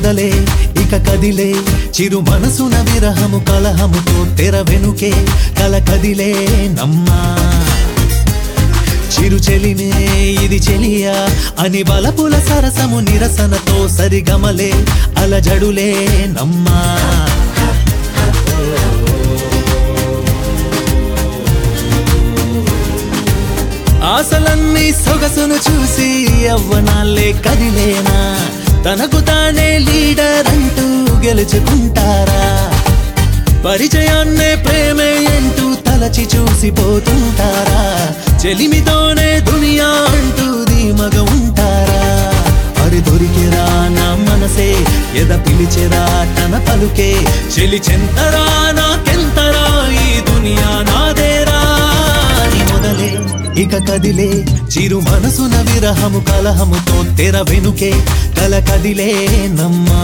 మొదలే ఇక కదిలే చిరు మనసున విరహము కలహముతో తెర వెనుకే కల కదిలే నమ్మా చిరు చెలినే ఇది చెలియా అని బలపుల సరసము నిరసనతో సరిగమలే అలజడులే నమ్మా ఆశలన్నీ సొగసును చూసి యవ్వనాలే కదిలేనా తనకు తానే లీడర్ అంటూ గెలుచుకుంటారా పరిచయాన్నే ప్రేమే అంటూ తలచి చూసిపోతుంటారా చెలిమితోనే దునియా అంటూ ధీమగ ఉంటారా మరి దొరికిరా నా మనసే ఎద పిలిచెరా తన పలుకే చెలి చెంతరా నాకెంతరా ఈ దునియా నాదేరా అని మొదలే ఇక కదిలే చిరు మనసున విరహము కలహముతో తెర వెనుకే కల కదిలే నమ్మా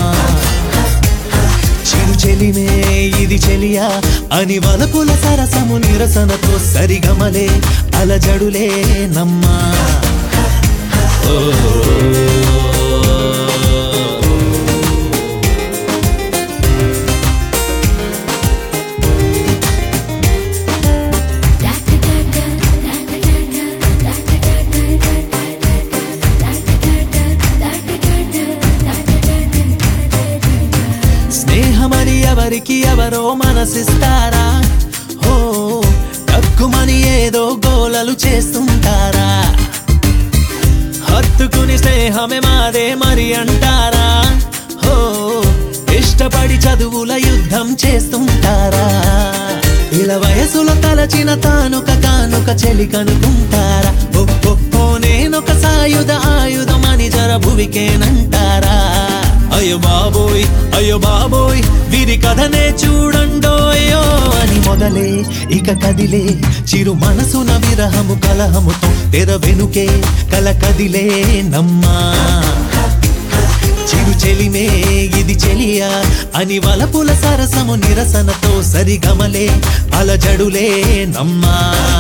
చిరు చెలినే ఇది చెలియా అని వలపుల సరసము నిరసనతో సరిగమలే అలజడులే నమ్మా ఓ స్నేహమని ఎవరికి ఎవరో మనసిస్తారా హో తక్కువని ఏదో గోలలు చేస్తుంటారా హత్తుకుని స్నేహమే మాదే మరి అంటారా హో ఇష్టపడి చదువుల యుద్ధం చేస్తుంటారా ఇలా వయసులో తలచిన తానుక కానుక చెలి కనుకుంటారా ఓ, ఓ, ఓ, నేనొక సాయుధ ఆయుధం అని జర భువికేనంటారా అయ్యో బాబోయ్ అయ్యో బాబోయ్ వీరి కథనే చూడండోయో అని మొదలే ఇక కదిలే చిరు మనసున విరహము కలహముతో తెర వెనుకే కల కదిలే నమ్మా చిరు చెలిమే ఇది చెలియా అని వలపుల సరసము నిరసనతో సరిగమలే అలజడులే నమ్మా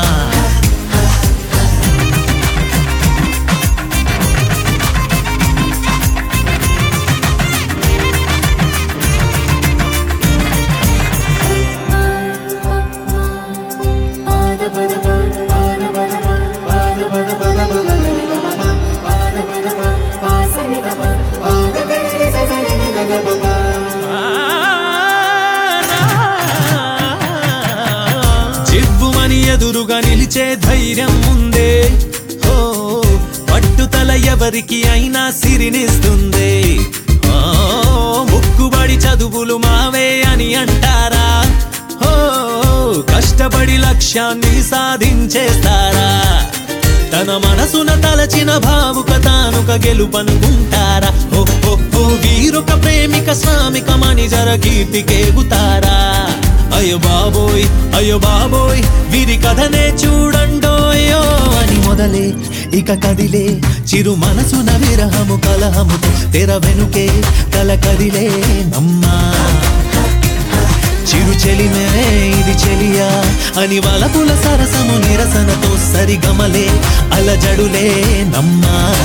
చివ్వుమని ఎదురుగా నిలిచే ధైర్యం ఉందే ఓ పట్టుతల ఎవరికి అయినా సిరినిస్తుంది ఓ ముక్కుబడి చదువులు మావే అని అంటారా ఓ కష్టపడి లక్ష్యాన్ని సాధించేస్తారా తన మనసున తలచిన భావుక తానుక గెలుపనుకుంటారా ఓ ఓ ఓ వీరొక ప్రేమిక శ్రామికమని జర కీర్తికేగుతారా అయ్యో బాబోయ్ అయ్యో బాబోయ్ వీరి కథనే చూడండోయో అని మొదలే ఇక కదిలే చిరు మనసున విరహము కలహముతో తెర వెనుకే కల కదిలే నమ్మా చిరు చెలిమే ఇది చెలియా అని వలపుల సరసము నిరసనతో సరిగమలే అలజడులే నమ్మా